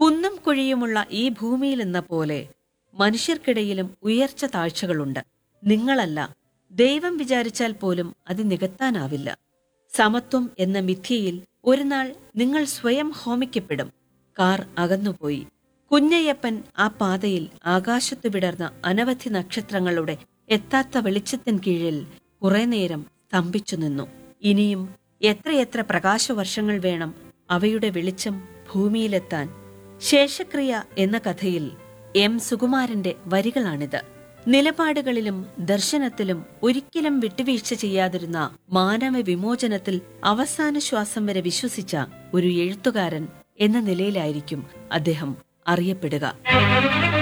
കുന്നും കുഴിയുമുള്ള ഈ ഭൂമിയിലെന്ന പോലെ മനുഷ്യർക്കിടയിലും ഉയർച്ച താഴ്ചകളുണ്ട് നിങ്ങളല്ല ദൈവം വിചാരിച്ചാൽ പോലും അത് നികത്താനാവില്ല സമത്വം എന്ന മിഥ്യയിൽ ഒരു നാൾ നിങ്ങൾ സ്വയം ഹോമിക്കപ്പെടും കാർ അകന്നുപോയി കുഞ്ഞയ്യപ്പൻ ആ പാതയിൽ ആകാശത്തു വിടർന്ന അനവധി നക്ഷത്രങ്ങളുടെ എത്താത്ത വെളിച്ചത്തിൻ കീഴിൽ കുറെ നേരം സ്തംഭിച്ചു നിന്നു ഇനിയും എത്രയെത്ര പ്രകാശവർഷങ്ങൾ വേണം അവയുടെ വെളിച്ചം ഭൂമിയിലെത്താൻ ശേഷക്രിയ എന്ന കഥയിൽ എം സുകുമാരന്റെ വരികളാണിത് നിലപാടുകളിലും ദർശനത്തിലും ഒരിക്കലും വിട്ടുവീഴ്ച ചെയ്യാതിരുന്ന മാനവ വിമോചനത്തിൽ അവസാന ശ്വാസം വരെ വിശ്വസിച്ച ഒരു എഴുത്തുകാരൻ എന്ന നിലയിലായിരിക്കും അദ്ദേഹം അറിയപ്പെടുക